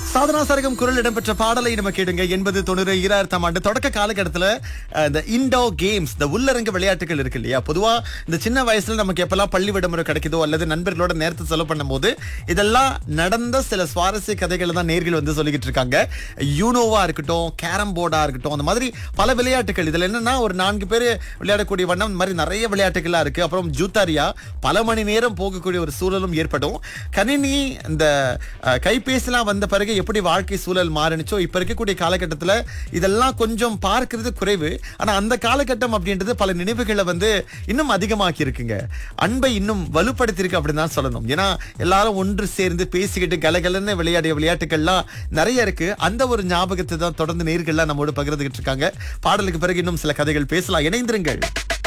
சாதனா சரகம் குரல் இடம்பெற்ற பாடலை நம்ம கேடுங்க எண்பது தொண்ணூறு ஈராயிரத்தாம் ஆண்டு தொடக்க காலகட்டத்துல அஹ், இந்த இண்டோ கேம்ஸ் இந்த உள்ளரங்க விளையாட்டுகள் இருக்கு இல்லையா பொதுவா இந்த சின்ன வயசுல நமக்கு எப்பெல்லாம் பள்ளி விடுமுறை கிடைக்குதோ அல்லது நண்பர்களோட நேரத்தை செலவு பண்ணும்போது இதெல்லாம் நடந்த சில சுவாரஸ்ய கதைகளை தான் நேர்கள் வந்து சொல்லிக்கிட்டு இருக்காங்க யூனோவா இருக்கட்டும் கேரம் போர்டா இருக்கட்டும் அந்த மாதிரி பல விளையாட்டுகள் இதுல என்னன்னா ஒரு நான்கு பேர் விளையாடக்கூடிய வண்ணம் இந்த மாதிரி நிறைய விளையாட்டுகள்லாம் இருக்கு அப்புறம் ஜூத்தாரியா பல மணி நேரம் போகக்கூடிய ஒரு சூழலும் ஏற்படும் கணினி இந்த அஹ், கைபேசிலாம் வந்த பிறகு எப்படி வாழ்க்கை சூழல் மாறுனுச்சோ இப்ப இருக்கக்கூடிய காலகட்டத்துல இதெல்லாம் கொஞ்சம் பார்க்கிறது குறைவு ஆனா அந்த காலகட்டம் அப்படின்றது பல நினைவுகளை வந்து இன்னும் அதிகமாக்கி இருக்குங்க அன்பை இன்னும் வலுப்படுத்தி இருக்கு அப்படின்னு தான் சொல்லணும் ஏன்னா எல்லாரும் ஒன்று சேர்ந்து பேசிக்கிட்டு கலகலன்னு விளையாடிய விளையாட்டுகள்லாம் நிறைய இருக்கு அந்த ஒரு ஞாபகத்தை தான் தொடர்ந்து நேர்கள்லாம் நம்மோடு பகிர்ந்துகிட்டு இருக்காங்க பாடலுக்கு பிறகு இன்னும் சில கதைகள் பேசலாம் இணைந்திருங்கள்